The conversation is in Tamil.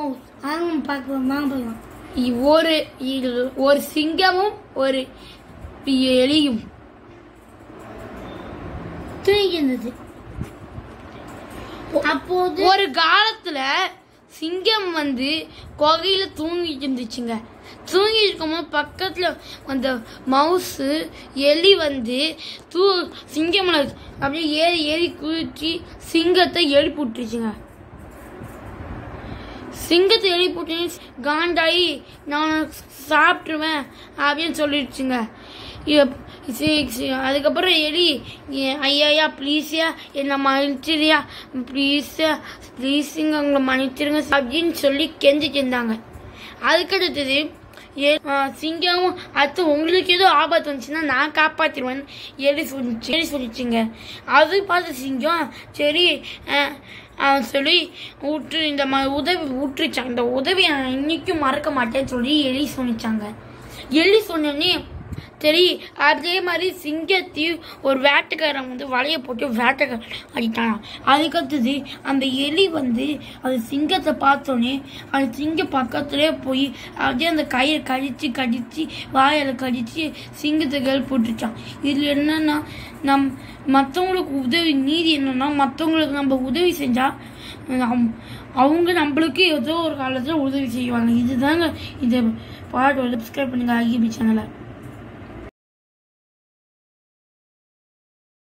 மவுஸ் அதான் பார்க்க வாங்க போகலாம் இ- ஒரு இ- ஒரு சிங்கமும் ஒரு எலியும் தூங்கி இருந்தது அப்போது ஒரு காலத்துல சிங்கம் வந்து குகையில தூங்கிட்டு இருந்துச்சுங்க தூங்கி இருக்கும்போது பக்கத்துல அந்த மவுசு எலி வந்து தூ சிங்கம் மேல அப்படியே ஏறி ஏறி குதிச்சு சிங்கத்தை எழுப்பி விட்டுருச்சுங்க சிங்கத்தை எழுப்பி விட்டு காண்டாயி நான் சாப்பிட்டுருவேன் அப்படின்னு சொல்லிடுச்சுங்க இவ- சி- சி- அதுக்கப்புறம் எலி "ஏ- ஐயாயா ப்ளீஸ்யா என்னை மன்னிச்சிரியா ப்ளீஸ்யா ப்ளீஸுங்க உங்களை மன்னிச்சிருங்க அப்படின்னு சொல்லி கெஞ்சிட்டு இருந்தாங்க அதுக்கடுத்தது ஏ- ஆ, சிங்கமும் அடுத்து உங்களுக்கு ஏதோ ஆபத்து வந்துச்சுன்னா நான் காப்பாத்திடுவேன் எலி சொல்லிச்சு எலி சொல்லிச்சுங்க அது பார்த்த சிங்கம் சரி அஹ், அவன் சொல்லி விட்டு இந்த ம உதவி விட்டுருச்சான் இந்த உதவி நான் இன்னைக்கும் மறக்க மாட்டேன்னு சொல்லி எலி சொன்னிச்சாங்க எலி சொன்னோடனே சரி அதே மாதிரி சிங்கத்தையும் ஒரு வேட்டைக்காரன் வந்து வலைய போட்டு வேட்டைக்காரன் அடிட்டான் அதுக்கடுத்தது அந்த எலி வந்து அது சிங்கத்தை பார்த்தோன்னே அது சிங்கம் பக்கத்துலேயே போய் அப்படியே அந்த கையை கடிச்சு கடிச்சு வாயால் கடிச்சு சிங்கத்தை கேள் போட்டுச்சான் இதில் என்னன்னா நம் மற்றவங்களுக்கு உதவி நீதி என்னன்னா மற்றவங்களுக்கு நம்ம உதவி செஞ்சா நம்- அவங்க நம்மளுக்கு ஏதோ ஒரு காலத்தில் உதவி செய்வாங்க இதுதாங்க இந்த பாட்டோட சப்ஸ்கிரைப் பண்ணுங்க ஐபிபி சேனலை